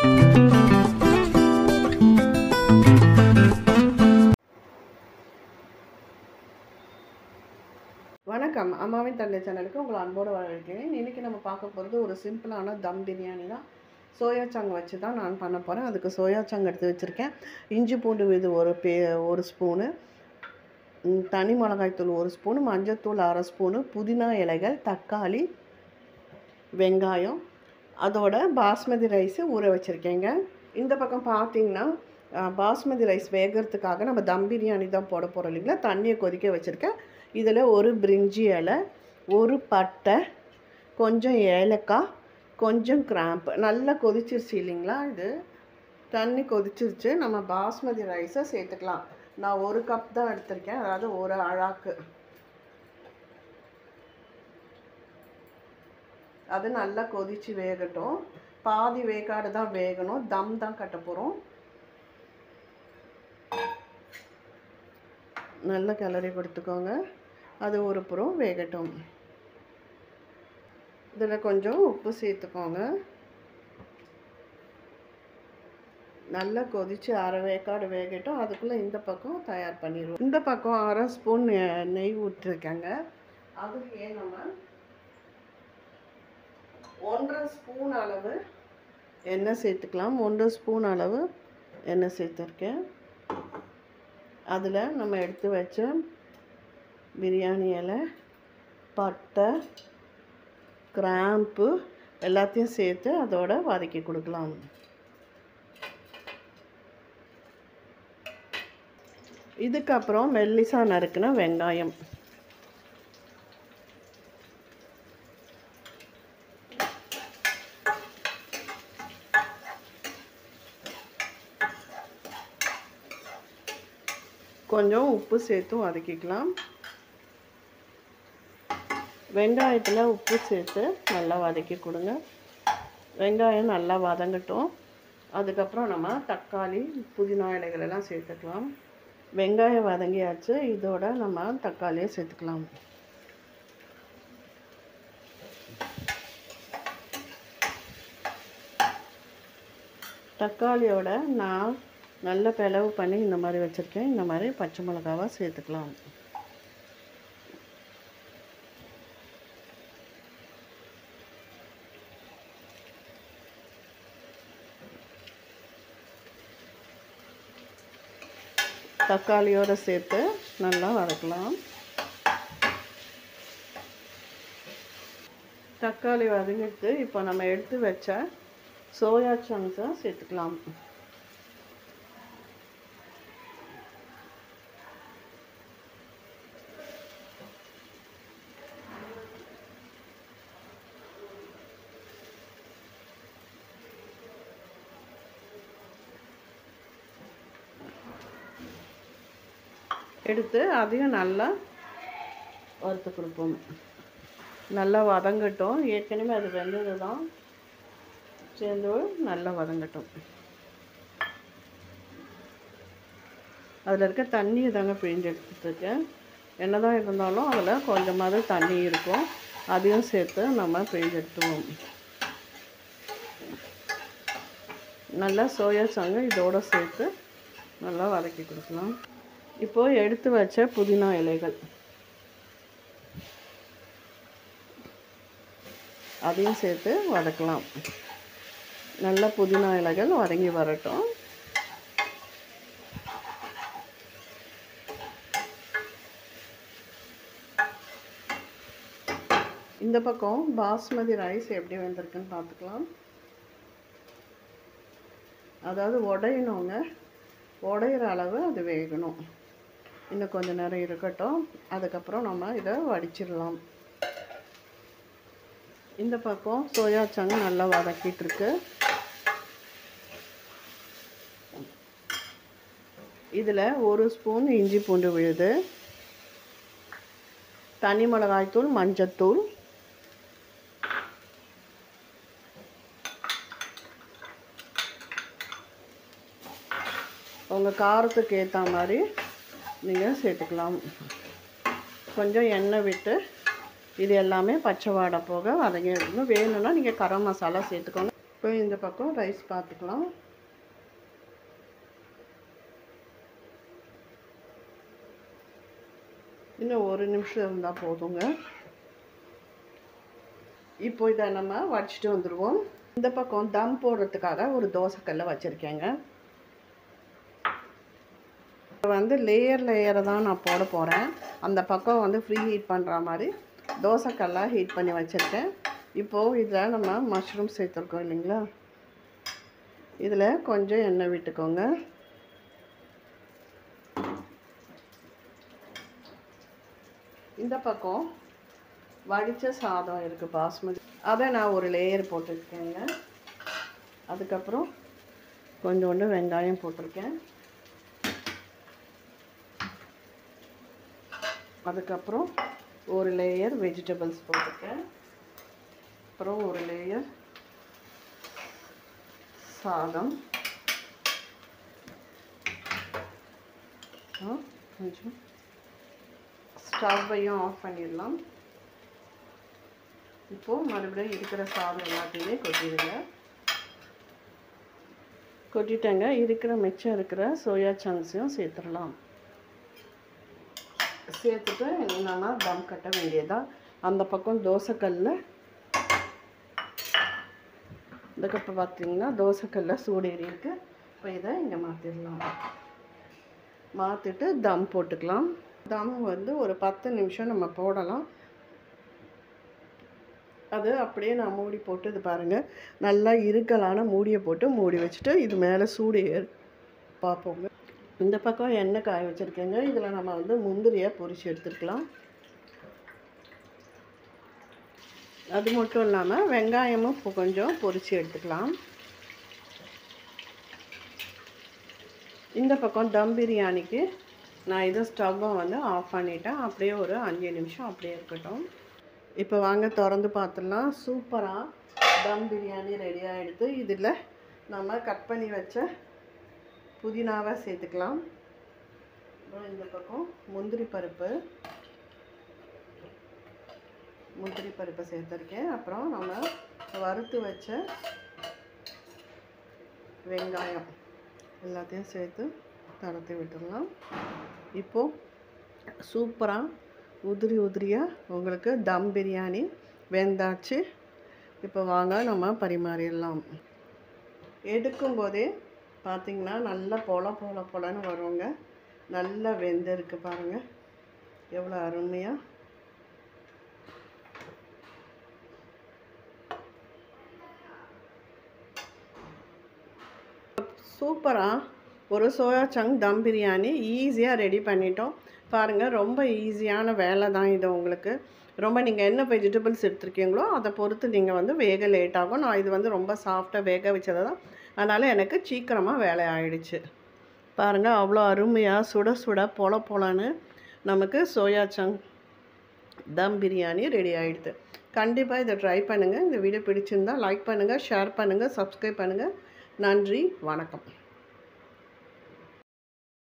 வணக்கம் அம்மாவின் தந்தை சேனலுக்கு உங்களை அன்போடு வரவேற்கிறேன் இன்றைக்கி நம்ம பார்க்க போகிறது ஒரு சிம்பிளான தம் பிரியாணி தான் சோயா சங்க் வச்சு தான் நான் பண்ண போகிறேன் அதுக்கு சோயா சங்க் எடுத்து வச்சுருக்கேன் இஞ்சி பூண்டு விது ஒரு பே ஒரு ஸ்பூனு ம், தனி மிளகாய்த்தூள் ஒரு ஸ்பூனு மஞ்சத்தூள் அரை ஸ்பூனு புதினா இலைகள் தக்காளி வெங்காயம் அதோட பாஸ்மதி ரைஸு ஊற வச்சுருக்கேங்க இந்த பக்கம் பார்த்தீங்கன்னா அஹ், பாஸ்மதி ரைஸ் வேகிறதுக்காக நம்ம தம் பிரியாணி தான் போட போகிறோம் இல்லைங்களா தண்ணியை கொதிக்க வச்சுருக்கேன் இதில் ஒரு பிரிஞ்சி இலை ஒரு பட்டை கொஞ்சம் ஏலக்காய் கொஞ்சம் கிராம்பு நல்லா கொதிச்சிருச்சு இல்லைங்களா இது தண்ணி கொதிச்சிருச்சு நம்ம பாஸ்மதி ரைஸை சேர்த்துக்கலாம் நான் ஒரு கப் தான் எடுத்திருக்கேன் அதாவது ஒரு அழாக்கு அது நல்லா கொதிச்சு வேகட்டும் பாதி வேக்காடு தான் வேகணும் தம் தான் கட்ட போகிறோம் நல்லா கிளறி கொடுத்துக்கோங்க அது ஒரு புறம் வேகட்டும் இதில் கொஞ்சம் உப்பு சேர்த்துக்கோங்க நல்லா கொதித்து அரை வேக்காடு வேகட்டும் அதுக்குள்ளே இந்த பக்கம் தயார் பண்ணிடுவோம் இந்த பக்கம் அரை ஸ்பூன் நெ- நெய் விட்டுருக்கேங்க அதுலேயே நம்ம ஒன்றரை ஸ்பூன் அளவு எண்ணெய் சேர்த்துக்கலாம் ஒன்றரை ஸ்பூன் அளவு எண்ணெய் சேர்த்துருக்கேன் அதில் நம்ம எடுத்து வச்ச பிரியாணி இலை பட்டை கிராம்பு எல்லாத்தையும் சேர்த்து அதோட வதக்கி கொடுக்கலாம் இதுக்கப்புறம் மெல்லிசா நறுக்குன வெங்காயம் கொஞ்சம் உப்பு சேர்த்து வதக்கிக்கலாம் வெங்காயத்தில் உப்பு சேர்த்து நல்லா வதக்கி கொடுங்க வெங்காயம் நல்லா வதங்கட்டும் அதுக்கப்புறம் நம்ம தக்காளி புதினா இலைகள் எல்லாம் சேர்த்துக்கலாம் வெங்காயம் வதங்கியாச்சு இதோட நம்ம தக்காளியை சேர்த்துக்கலாம் தக்காளியோட நான் நல்ல பிளவு பண்ணி இந்த மாதிரி வச்சுருக்கேன் இந்த மாதிரி பச்சை மிளகாவை சேர்த்துக்கலாம் தக்காளியோடு சேர்த்து நல்லா வதக்கலாம் தக்காளி வதங்கிட்டு இப்போ நம்ம எடுத்து வச்ச சோயா சங்க்ஸை சேர்த்துக்கலாம் எடுத்து அதையும் நல்லா வறுத்து கொடுப்போம் நல்லா வதங்கட்டும் ஏற்கனவே அது வெந்தது தான் சேர்ந்து நல்லா வதங்கட்டும் அதில் இருக்க தண்ணியை தாங்க பிழிஞ்சு எடுத்துட்ருக்கேன் என்ன தான் இருந்தாலும் அதில் கொஞ்சமாவது தண்ணி இருக்கும் அதையும் சேர்த்து நம்ம பிழிஞ்சு எடுத்துவோம் நல்லா சோயா சங்கு இதோடு சேர்த்து நல்லா வதக்கி கொடுக்கலாம் இப்போது எடுத்து வச்ச புதினா இலைகள் அதையும் சேர்த்து வதக்கலாம் நல்ல புதினா இலைகள் வதங்கி வரட்டும் இந்த பக்கம் பாஸ்மதி ரைஸ் எப்படி வந்திருக்குன்னு பார்த்துக்கலாம் அதாவது உடையணுங்க உடையிற அளவு அது வேகணும் இன்னும் கொஞ்ச நேரம் இருக்கட்டும் அதுக்கப்புறம் நம்ம இதை வடிச்சிடலாம் இந்த பக்கம் சோயா சங்கு நல்லா வதக்கிட்டு இருக்கு இதில் ஒரு ஸ்பூன் இஞ்சி பூண்டு விழுது தனி மிளகாய்த்தூள் மஞ்சத்தூள் உங்கள் காரத்துக்கு ஏற்ற மாதிரி நீங்கள் சேர்த்துக்கலாம் கொஞ்சம் எண்ணெய் விட்டு இது எல்லாமே பச்சை வாடை போக வதங்கி எடுக்கணும் வேணும்னா நீங்கள் கரம் மசாலா சேர்த்துக்கோங்க இப்போ இந்த பக்கம் ரைஸ் பார்த்துக்கலாம் இன்னும் ஒரு நிமிஷம் இருந்தால் போதுங்க இப்போ இதை நம்ம வடிச்சிட்டு வந்துடுவோம் இந்த பக்கம் தம் போடுறதுக்காக ஒரு தோசைக்கல்லை வச்சுருக்கேங்க வந்து லேயர் லேயரை தான் நான் போட போகிறேன் அந்த பக்கம் வந்து ஃப்ரீ ஹீட் பண்ணுற மாதிரி தோசைக்கல்லாக ஹீட் பண்ணி வச்சுருக்கேன் இப்போது இதில் நம்ம மஷ்ரூம் சேர்த்துருக்கோம் இல்லைங்களா இதில் கொஞ்சம் எண்ணெய் விட்டுக்கோங்க இந்த பக்கம் வடித்த சாதம் இருக்குது பாஸ்மதி அதை நான் ஒரு லேயர் போட்டிருக்கேங்க அதுக்கப்புறம் கொஞ்சோண்டு வெங்காயம் போட்டிருக்கேன் அதுக்கப்புறம் ஒரு லேயர் வெஜிடபிள்ஸ் போட்டிருக்கேன் அப்புறம் ஒரு லேயர் சாதம் கொஞ்சம் ஸ்டவ்வையும் ஆஃப் பண்ணிடலாம் இப்போது மறுபடியும் இருக்கிற சாதம் எல்லாத்தையுமே கொட்டிடுங்க கொட்டிட்டேங்க இருக்கிற மிச்சம் இருக்கிற சோயா சங்க்ஸையும் சேர்த்துடலாம் சேர்த்துட்டு என்னென்னா தம் கட்ட வேண்டியதாக அந்த பக்கம் தோசைக்கல்ல இந்த கப்பை பார்த்தீங்கன்னா தோசைக்கல்ல சூடேறி இருக்கு இப்போ இதை இங்கே மாற்றிடலாம் மாற்றிட்டு தம் போட்டுக்கலாம் தம் வந்து ஒரு பத்து நிமிஷம் நம்ம போடலாம் அது அப்படியே நான் மூடி போட்டு இது பாருங்கள் நல்லா இருக்கலான மூடியை போட்டு மூடி வச்சுட்டு இது மேலே சூடு ஏறு பார்ப்போங்க இந்த பக்கம் எண்ணெய் காய வச்சுருக்கேங்க இதில் நம்ம வந்து முந்திரியை பொரிச்சு எடுத்துக்கலாம் அது மட்டும் இல்லாமல் வெங்காயமும் இப்போ கொஞ்சம் பொரிச்சு எடுத்துக்கலாம் இந்த பக்கம் தம் பிரியாணிக்கு நான் இதை ஸ்டவ்வை வந்து ஆஃப் பண்ணிட்டேன் அப்படியே ஒரு அஞ்சு நிமிஷம் அப்படியே இருக்கட்டும் இப்போ வாங்க திறந்து பார்த்துடலாம் சூப்பராக தம் பிரியாணி ரெடி ஆகிடுது இதில் நம்ம கட் பண்ணி வச்ச புதினாவை சேர்த்துக்கலாம் அப்புறம் இந்த பக்கம் முந்திரி பருப்பு முந்திரி பருப்பை சேர்த்துருக்கேன் அப்புறம் நம்ம வறுத்து வச்ச வெங்காயம் எல்லாத்தையும் சேர்த்து தளர்த்தி விட்டுடலாம் இப்போது சூப்பராக உதிரி உதிரியாக உங்களுக்கு தம் பிரியாணி வெந்தாச்சு இப்போ வாங்க நம்ம பரிமாறிடலாம் எடுக்கும்போதே பார்த்திங்கன்னா நல்லா பொல பொல பொலன்னு வருங்க நல்லா வெந்திருக்கு பாருங்கள் எவ்வளோ அருமையாக சூப்பராக ஒரு சோயா சங்க் தம் பிரியாணி ஈஸியாக ரெடி பண்ணிட்டோம் பாருங்கள் ரொம்ப ஈஸியான வேலை தான் இது உங்களுக்கு ரொம்ப நீங்கள் என்ன வெஜிடபிள்ஸ் எடுத்துருக்கீங்களோ அதை பொறுத்து நீங்கள் வந்து வேக லேட் ஆகும் நான் இது வந்து ரொம்ப சாஃப்டாக வேக வச்சது தான் அதனால் எனக்கு சீக்கிரமாக வேலை ஆயிடுச்சு பாருங்கள் அவ்வளோ அருமையாக சுட சுட பொல பொலன்னு நமக்கு soya chunk dum biryani ready ஆகிடுது கண்டிப்பாக இதை ட்ரை பண்ணுங்கள் இந்த வீடியோ பிடிச்சிருந்தால் லைக் பண்ணுங்கள் ஷேர் பண்ணுங்கள் சப்ஸ்கிரைப் பண்ணுங்கள் நன்றி வணக்கம்